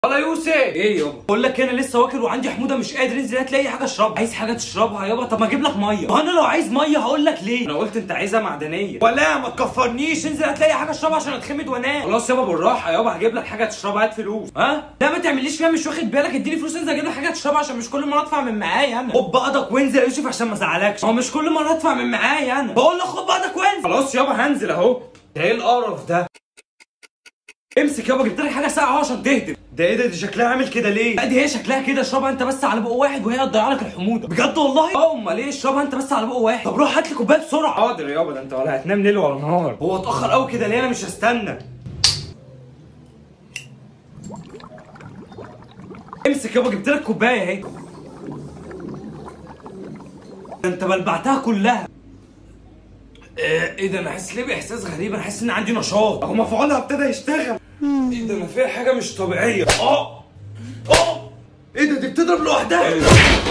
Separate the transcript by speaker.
Speaker 1: يلا يوسف
Speaker 2: ايه يابا
Speaker 1: بقول لك انا لسه واكل وعندي حموضه مش قادر انزل هات لي اي حاجه اشربها عايز حاجه تشربها يابا طب ما اجيب لك ميه ما انا لو عايز ميه هقول لك ليه
Speaker 2: انا قلت انت عايزها معدنيه
Speaker 1: ولا ما تكفرنيش انزل هات لي اي حاجه اشربها عشان اتخمد وانام
Speaker 2: خلاص يابا بالراحه يابا هجيب لك حاجه تشربها هات فلوس
Speaker 1: ها لا ما تعمليش فيها مش واخد بالك اديني فلوس انزل اجيب لك حاجه تشربها عشان مش كل مره ادفع من معايا انا خد بعضك وانزل يا يوسف عشان ما ازعلكش هو مش كل مره ادفع من معايا انا بقول لك خد بعضك وانزل
Speaker 2: خلاص يابا هنزل اهو
Speaker 1: ده ايه القرف ده امسك يابا جبت لك حاجه ساقعه عشان تهدم
Speaker 2: ده ايه ده دي شكلها عامل كده ليه
Speaker 1: لا دي هي شكلها كده اشربها انت بس على بق واحد وهي هتضيع لك الحموضه بجد والله اه امال ايه اشربها انت بس على بق واحد طب روح هات لي كوبايه بسرعه
Speaker 2: حاضر يابا ده انت ولا هتنام ليل ولا نهار
Speaker 1: هو اتاخر قوي كده ليه انا مش هستنى امسك يابا جبت لك كوبايه اهي ده انت بلبعتها كلها آه، ايه ده انا حاسس ليه باحساس غريب انا حاسس ان عندي نشاط
Speaker 2: اهو مفعولها ابتدى يشتغل
Speaker 1: ايه ده انا فيها حاجه مش طبيعيه اه اه
Speaker 2: ايه ده دي بتضرب لوحدها